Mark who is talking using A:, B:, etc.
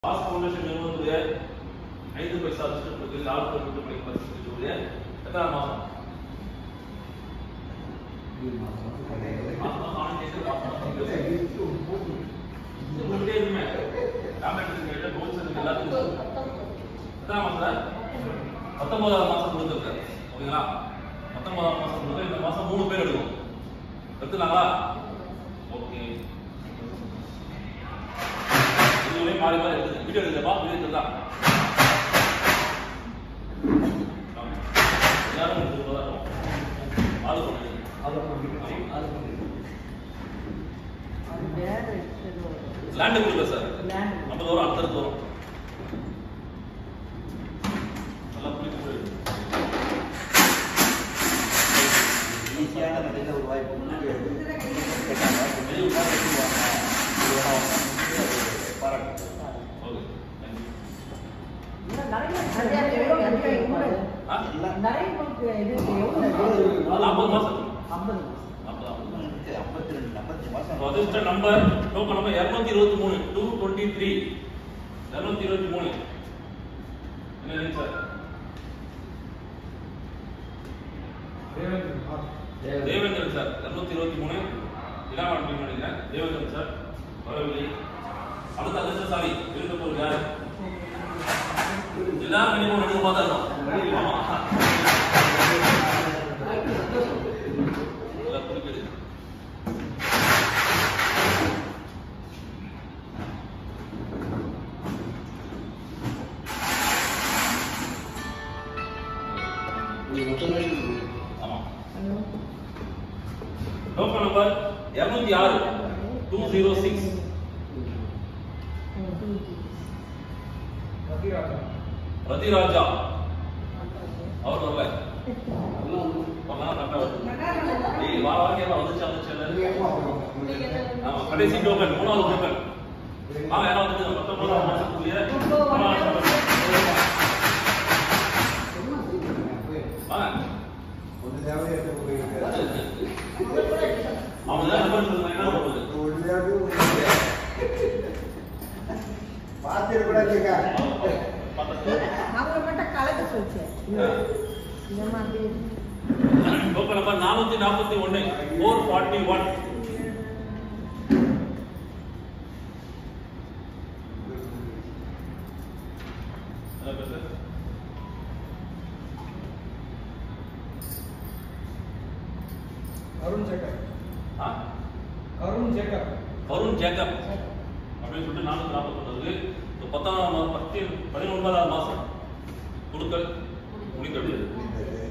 A: Pass foundation நிறுவனத்துடைய ஐந்து பைசா திட்டத்திற்கு லால் பரிசுத்த பள்ளி பரிசுடைய எத்தனை மாசம் மாசம் ஆண் கேட்டு மாசம் இது உங்களுக்கே இருக்குமே டாக்டர் கேட்டு கோல்ஸ் இருக்கு எல்லாத்துக்கும் எத்தனை மாசம் சார் பத்தொன்பதாம் மாசம் கொடுத்துருக்காரு ஓகேங்களா பத்தொன்பதாம் மாசம் கொடுத்து இந்த மாசம் மூணு பேர் எடுக்கும் எடுத்துலாங்களா ஓகே இதுவே மாறி மாறி எடுத்து வீடியோ எடுத்துப்பா வீடியோ எடுத்துலாம் எல்லாரும் எடுத்துக்கிறதா இருக்கும் ஆளு பண்ணுங்க லேண்டு கொடுக்கல சார் நம்ம தூரம் அடுத்தடுத்து வரும் நல்லா புளிப்பு போயிடுது
B: ஈஸியான முறையில் ஒரு வாய்ப்பு
A: வெளியே உட்கார்ந்து
B: பாராட்டு
A: ஓகே தேங்க்யூ ஆ நாற்பது மாசம் நாற்பது
B: ஐம்பத்தி ரெண்டு ஐம்பத்தி மாசம்
A: ரெஜிஸ்டர் நம்பர் டோக்கன் நம்பர் இருநூத்தி இருபத்தி மூணு டூ டுவெண்ட்டி த்ரீ இருநூத்தி இருபத்தி மூணு என்ன சார் தேவேந்திரன் சார் இருநூத்தி இருபத்தி மூணு இடம் அப்படின்னு நினைக்கிறேன் தேவேந்திரன் சார் வரவில்லை அடுத்த அதிர்ஷ்டசாலி இருந்த பொருள் யாரு எல்லாரும் மினிமம் ரெண்டு ரூபா தான் இருக்கும் ஆமா எல்லாம் குறிப்பிடு ஆமா டோக்கன் நம்பர் இருநூத்தி ஆறு டூ ஜீரோ சிக்ஸ் ரதிராஜா அவர் வரல வரலாம் கரெக்டா வருது ஏய் வா வா கேப்பா வந்துச்சு வந்துச்சு ஆமா கடைசி டோக்கன் மூணாவது டோக்கன் வாங்க யாரோ வந்து பத்தொன்பதாம் மாசத்துக்குரிய மூணாவது token. வாங்க அவங்க தான் நம்பர் சொல்லுங்க என்ன சொல்றது டோக்கன் நம்பர் நானூத்தி நாற்பத்தி ஒன்னு four forty one
C: Arun Sekar
A: ஆ
C: அருண் சேகர்
A: வருண் ஜேக்கப் அப்படின்னு சொல்லிட்டு நானூத்தி நாற்பத்தொன்பது இந்த பத்தாம் மா- பத்து பதினொன்பதாம் மாசம் கொடுக்கல் முடிக்கல்